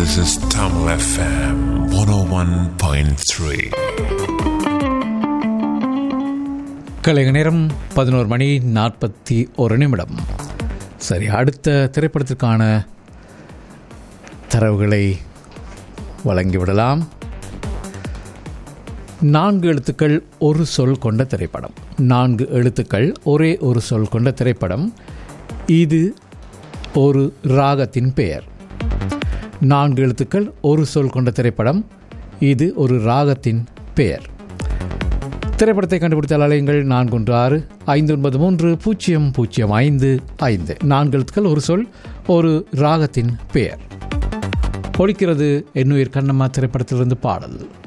This is Tamil FM 101.3. கலைக நேரம் பதினோரு மணி நாற்பத்தி ஒரு நிமிடம் சரி அடுத்த திரைப்படத்திற்கான தரவுகளை வழங்கிவிடலாம் நான்கு எழுத்துக்கள் ஒரு சொல் கொண்ட திரைப்படம் நான்கு எழுத்துக்கள் ஒரே ஒரு சொல் கொண்ட திரைப்படம் இது ஒரு ராகத்தின் பெயர் நான்கு எழுத்துக்கள் ஒரு சொல் கொண்ட திரைப்படம் இது ஒரு ராகத்தின் பெயர் திரைப்படத்தை கண்டுபிடித்தால் அலையுங்கள் நான்கு ஒன்று ஆறு ஐந்து ஒன்பது மூன்று பூஜ்ஜியம் பூஜ்ஜியம் ஐந்து ஐந்து நான்கு எழுத்துக்கள் ஒரு சொல் ஒரு ராகத்தின் பெயர் ஒழிக்கிறது என்னுயிர் கண்ணம்மா திரைப்படத்திலிருந்து பாடல்